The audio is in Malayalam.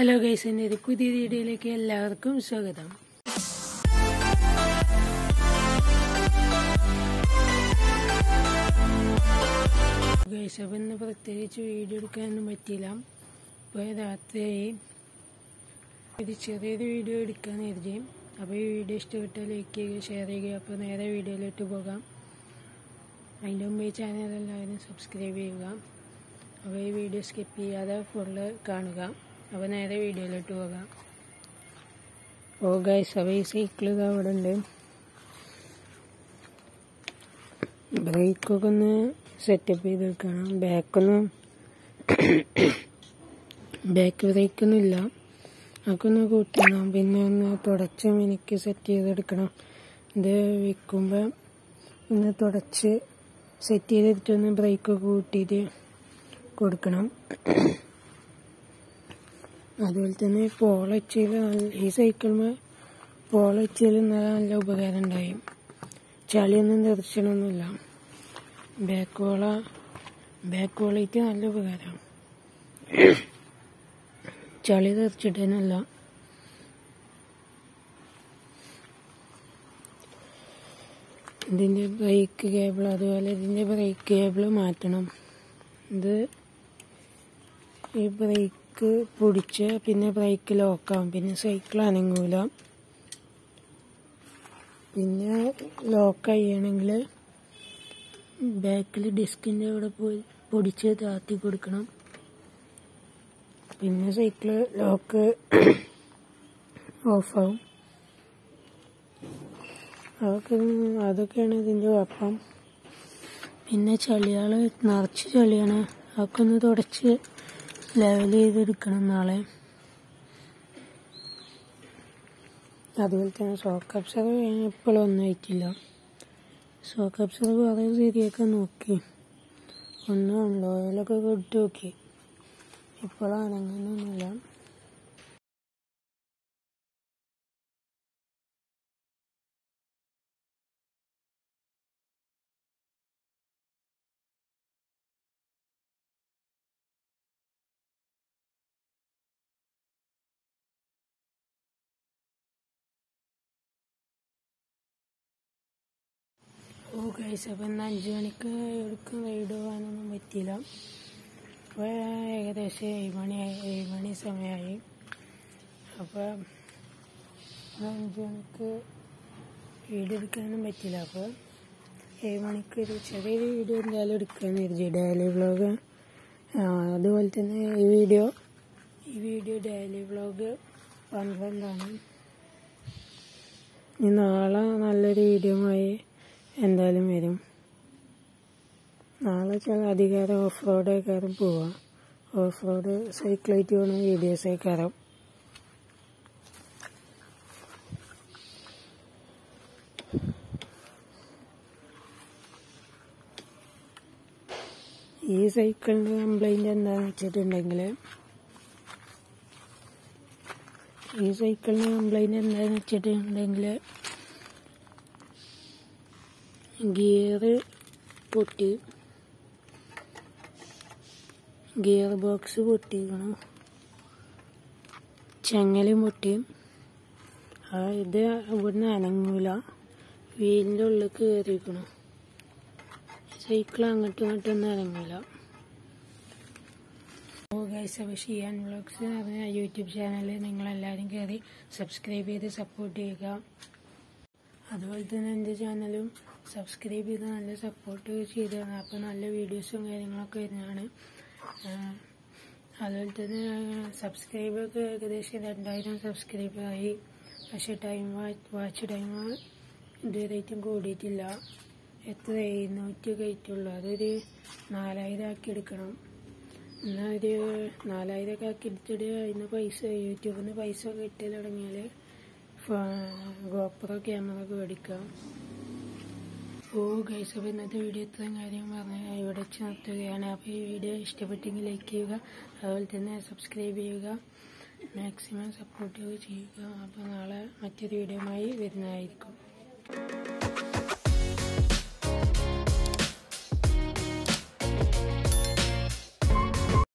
ഹലോ ഗൈസ് എൻ്റെ ഒരു പുതിയ വീഡിയോയിലേക്ക് എല്ലാവർക്കും സ്വാഗതം ഗൈസ് അപ്പം ഇന്ന് പ്രത്യേകിച്ച് വീഡിയോ എടുക്കാനൊന്നും പറ്റിയില്ല ഇപ്പോൾ രാത്രിയായി ഒരു ചെറിയൊരു വീഡിയോ എടുക്കാൻ കരുതി അപ്പോൾ ഈ വീഡിയോ ഇഷ്ടപ്പെട്ടാൽ ലൈക്ക് ചെയ്യുക ഷെയർ ചെയ്യുക അപ്പോൾ നേരെ വീഡിയോയിലോട്ട് പോകാം അതിൻ്റെ മുമ്പ് ഈ ചാനൽ എല്ലാവരും സബ്സ്ക്രൈബ് ചെയ്യുക അപ്പോൾ ഈ വീഡിയോ സ്കിപ്പ് ചെയ്യാതെ ഫുള്ള് കാണുക അപ്പോൾ നേരെ വീഡിയോയിലോട്ട് പോകാം ഓ ഗൈസ് അപ്പോൾ ഈ സൈക്കിൾ ഇതാ അവിടെ ഉണ്ട് ബ്രേക്കൊക്കെ ഒന്ന് സെറ്റപ്പ് ചെയ്ത് വെക്കണം ബാക്കൊന്നും ബാക്ക് ബ്രേക്കൊന്നും ഇല്ല അതൊക്കെ ഒന്ന് കൂട്ടണം പിന്നെ ഒന്ന് തുടച്ച് എനിക്ക് സെറ്റ് ചെയ്തെടുക്കണം ഇത് വിൽക്കുമ്പോൾ ഒന്ന് തുടച്ച് സെറ്റ് ചെയ്തെടുത്തൊന്ന് ബ്രേക്കൊക്കെ കൂട്ടിയിട്ട് കൊടുക്കണം അതുപോലെ തന്നെ പോളച്ചയിൽ ഈ സൈക്കിളിന് പോളച്ചയിൽ നല്ല നല്ല ഉപകാരം ഉണ്ടായി ചളിയൊന്നും തെറിച്ചണമൊന്നുമില്ല ബാക്ക് വോള ബാക്ക് വോളയ്ക്ക് നല്ല ഉപകാരം ചളി തെറിച്ചിട്ടേനല്ല ഇതിൻ്റെ ബ്രേക്ക് കേബിൾ അതുപോലെ ഇതിൻ്റെ ബ്രേക്ക് കേബിൾ മാറ്റണം ഇത് ഈ ബ്രേക്ക് പൊടിച്ച് പിന്നെ ബ്രേക്ക് ലോക്കാവും പിന്നെ സൈക്കിൾ അനങ്ങൂല പിന്നെ ലോക്ക് ചെയ്യണമെങ്കിൽ ബാക്കിൽ ഡിസ്കിൻ്റെ അവിടെ പോയി പൊടിച്ച് താത്തി കൊടുക്കണം പിന്നെ സൈക്കിള് ലോക്ക് ഓഫാവും അതൊക്കെ അതൊക്കെയാണ് ഇതിൻ്റെ കുഴപ്പം പിന്നെ ചളികൾ നിറച്ച് ചളിയാണ് അതൊക്കെ ഒന്ന് തുടച്ച് ലെവൽ ചെയ്തെടുക്കണം നാളെ അതുപോലെ തന്നെ ഷോക്ക് അപ്സർ ഇപ്പോഴൊന്നും ആയിട്ടില്ല ഷോക്ക് അപ്സർ കുറേ ശരിയൊക്കെ നോക്കി ഒന്ന് ഓയിലൊക്കെ കൊടുത്ത് നോക്കി ഇപ്പോഴാണ് അങ്ങനെയൊന്നുമില്ല ഓ ഗൈസ് അപ്പം ഇന്ന് അഞ്ച് മണിക്ക് എടുക്കും റൈഡ് പോകാനൊന്നും പറ്റിയില്ല അപ്പോൾ ഏകദേശം ഏഴ് മണിയായി ഏഴ് മണി സമയമായി അപ്പോൾ അഞ്ച് മണിക്ക് വീഡിയോ എടുക്കാനും പറ്റില്ല അപ്പോൾ ഏഴ് മണിക്ക് ഒരു ചെറിയൊരു വീഡിയോ എന്തായാലും എടുക്കാമെന്ന് കരുതി ഡെയിലി വ്ളോഗ് അതുപോലെ തന്നെ ഈ വീഡിയോ ഈ വീഡിയോ ഡെയിലി വ്ളോഗ് പന്ത്രണ്ടാണ് ഇനി നാളെ നല്ലൊരു വീഡിയോയുമായി എന്തായാലും വരും നാളെ ചില അധികാരം ഓഫ് റോഡ് കയറും പോവാം ഓഫ് റോഡ് സൈക്കിളായിട്ട് പോകണ വീഡിയോസ് കയറാം ഈ സൈക്കിളിൻ്റെ കംപ്ലൈൻറ്റ് എന്താണെന്ന് വെച്ചിട്ടുണ്ടെങ്കിൽ ഈ സൈക്കിളിന് കംപ്ലൈൻറ്റ് എന്താണെന്ന് വെച്ചിട്ടുണ്ടെങ്കിൽ ഗിയർ പൊട്ടി ഗിയർ ബോക്സ് പൊട്ടിക്കണം ചെങ്ങലും പൊട്ടി ആ ഇത് ഇവിടുന്ന് അനങ്ങൂല വീലിൻ്റെ ഉള്ളിൽ കയറിയിരിക്കണം സൈക്കിൾ അങ്ങോട്ടും ഇങ്ങോട്ടൊന്നും അനങ്ങൂല ഓ ഗൈസ് അപ്പോൾ ഷിയാൻ വ്ളോഗ്സ് എന്ന് പറഞ്ഞ യൂട്യൂബ് ചാനൽ നിങ്ങളെല്ലാവരും കയറി സബ്സ്ക്രൈബ് ചെയ്ത് സപ്പോർട്ട് ചെയ്യുക അതുപോലെ തന്നെ എൻ്റെ ചാനലും സബ്സ്ക്രൈബ് ചെയ്ത് നല്ല സപ്പോർട്ട് ചെയ്തതാണ് അപ്പോൾ നല്ല വീഡിയോസും കാര്യങ്ങളൊക്കെ വരുന്നതാണ് അതുപോലെ തന്നെ സബ്സ്ക്രൈബൊക്കെ ഏകദേശം രണ്ടായിരം സബ്സ്ക്രൈബായി പക്ഷേ ടൈം വാച്ച് ടൈം ഇതുവരെയായിട്ടും കൂടിയിട്ടില്ല എത്ര എഴുന്നൂറ്റൊക്കെ ആയിട്ടുള്ളൂ അതൊരു നാലായിരം ആക്കി എടുക്കണം എന്നാൽ ഒരു നാലായിരം ഒക്കെ ആക്കി എടുത്തിട്ട് അതിന് പൈസ യൂട്യൂബിൽ നിന്ന് പൈസ കിട്ടി തുടങ്ങിയാൽ ഗോപ്രോ ക്യാമറ ഒക്കെ മേടിക്കാം ഓ ഗൈസ് അപ്പോൾ ഇന്നത്തെ വീഡിയോ ഇത്രയും കാര്യം പറഞ്ഞ് ഇവിടെ വെച്ച് നിർത്തുകയാണ് അപ്പോൾ ഈ വീഡിയോ ഇഷ്ടപ്പെട്ടെങ്കിൽ ലൈക്ക് ചെയ്യുക അതുപോലെ തന്നെ സബ്സ്ക്രൈബ് ചെയ്യുക മാക്സിമം സപ്പോർട്ട് ചെയ്യുക അപ്പോൾ നാളെ മറ്റൊരു വീഡിയോയുമായി വരുന്നതായിരിക്കും